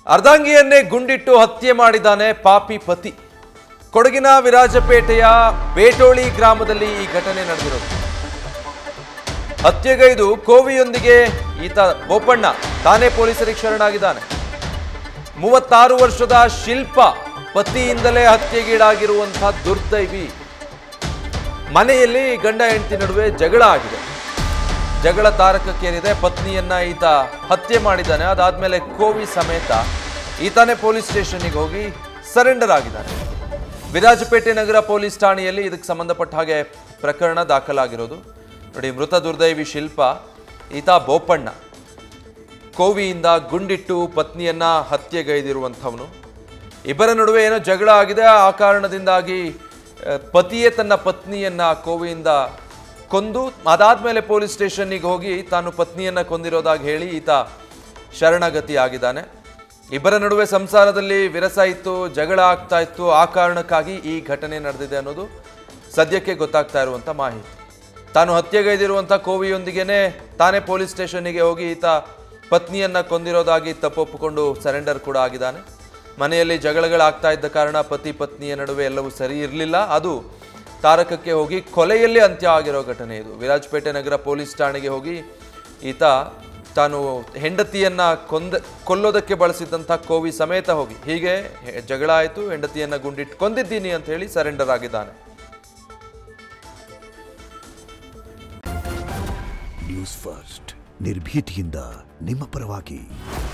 ಅರ್ಧಾಂಗಿಯನ್ನೇ ಗುಂಡಿಟ್ಟು ಹತ್ಯೆ ಮಾಡಿದ್ದಾನೆ ಪಾಪಿ ಪತಿ ಕೊಡಗಿನ ವಿರಾಜಪೇಟೆಯ ಬೇಟೋಳಿ ಗ್ರಾಮದಲ್ಲಿ ಈ ಘಟನೆ ನಡೆದಿರೋದು ಹತ್ಯೆಗೈದು ಕೋವಿಯೊಂದಿಗೆ ಈತ ಬೋಪಣ್ಣ ತಾನೇ ಪೊಲೀಸರಿಗೆ ಶರಣಾಗಿದ್ದಾನೆ ಮೂವತ್ತಾರು ವರ್ಷದ ಶಿಲ್ಪ ಪತಿಯಿಂದಲೇ ಹತ್ಯೆಗೀಡಾಗಿರುವಂತಹ ದುರ್ದೈವಿ ಮನೆಯಲ್ಲಿ ಗಂಡ ಹೆಂಡತಿ ನಡುವೆ ಜಗಳ ಆಗಿದೆ ಜಗಳ ತಾರಕಕ್ಕೇರಿದೆ ಪತ್ನಿಯನ್ನ ಈತ ಹತ್ಯೆ ಮಾಡಿದ್ದಾನೆ ಅದಾದ್ಮೇಲೆ ಕೋವಿ ಸಮೇತ ಈತನೇ ಪೊಲೀಸ್ ಸ್ಟೇಷನ್ಗೆ ಹೋಗಿ ಸರೆಂಡರ್ ಆಗಿದ್ದಾನೆ ವಿರಾಜಪೇಟೆ ನಗರ ಪೊಲೀಸ್ ಠಾಣೆಯಲ್ಲಿ ಇದಕ್ಕೆ ಸಂಬಂಧಪಟ್ಟ ಹಾಗೆ ಪ್ರಕರಣ ದಾಖಲಾಗಿರೋದು ನೋಡಿ ಮೃತ ದುರ್ದೈವಿ ಶಿಲ್ಪ ಈತ ಬೋಪಣ್ಣ ಕೋವಿಯಿಂದ ಗುಂಡಿಟ್ಟು ಪತ್ನಿಯನ್ನ ಹತ್ಯೆಗೈದಿರುವಂಥವನು ಇಬ್ಬರ ನಡುವೆ ಏನೋ ಜಗಳ ಆಗಿದೆ ಆ ಕಾರಣದಿಂದಾಗಿ ಆ, ಪತಿಯೇ ತನ್ನ ಪತ್ನಿಯನ್ನ ಕೋವಿಯಿಂದ ಕೊಂದು ಅದಾದ್ಮೇಲೆ ಪೊಲೀಸ್ ಸ್ಟೇಷನ್ನಿಗೆ ಹೋಗಿ ತಾನು ಪತ್ನಿಯನ್ನ ಕೊಂದಿರೋದಾಗಿ ಹೇಳಿ ಈತ ಶರಣಗತಿ ಆಗಿದ್ದಾನೆ ಇಬ್ಬರ ನಡುವೆ ಸಂಸಾರದಲ್ಲಿ ವಿರಸ ಇತ್ತು ಜಗಳ ಆಗ್ತಾ ಇತ್ತು ಆ ಕಾರಣಕ್ಕಾಗಿ ಈ ಘಟನೆ ನಡೆದಿದೆ ಅನ್ನೋದು ಸದ್ಯಕ್ಕೆ ಗೊತ್ತಾಗ್ತಾ ಇರುವಂಥ ಮಾಹಿತಿ ತಾನು ಹತ್ಯೆಗೈದಿರುವಂಥ ಕೋವಿಯೊಂದಿಗೇನೆ ತಾನೇ ಪೊಲೀಸ್ ಸ್ಟೇಷನ್ನಿಗೆ ಹೋಗಿ ಈತ ಪತ್ನಿಯನ್ನ ಕೊಂದಿರೋದಾಗಿ ತಪ್ಪೊಪ್ಪಿಕೊಂಡು ಸರೆಂಡರ್ ಕೂಡ ಆಗಿದ್ದಾನೆ ಮನೆಯಲ್ಲಿ ಜಗಳಗಳಾಗ್ತಾ ಇದ್ದ ಕಾರಣ ಪತಿ ಪತ್ನಿಯ ನಡುವೆ ಎಲ್ಲವೂ ಸರಿ ಇರಲಿಲ್ಲ ಅದು ತಾರಕಕ್ಕೆ ಹೋಗಿ ಕೊಲೆಯಲ್ಲಿ ಅಂತ್ಯ ಆಗಿರೋ ಘಟನೆ ಇದು ವಿರಾಜಪೇಟೆ ನಗರ ಪೊಲೀಸ್ ಠಾಣೆಗೆ ಹೋಗಿ ಈತ ತಾನು ಹೆಂಡತಿಯನ್ನ ಕೊಂದ ಕೊಲ್ಲೋದಕ್ಕೆ ಬಳಸಿದ್ದಂಥ ಕೋವಿ ಸಮೇತ ಹೋಗಿ ಹೀಗೆ ಹೆ- ಜಗಳ ಆಯಿತು ಹೆಂಡತಿಯನ್ನ ಗುಂಡಿಟ್ಟು ಕೊಂದಿದ್ದೀನಿ ಅಂತ ಹೇಳಿ ಸರೆಂಡರ್ ಆಗಿದ್ದಾನೆ ನ್ಯೂಸ್ ಫಸ್ಟ್ ನಿರ್ಭೀತಿಯಿಂದ ನಿಮ್ಮ ಪರವಾಗಿ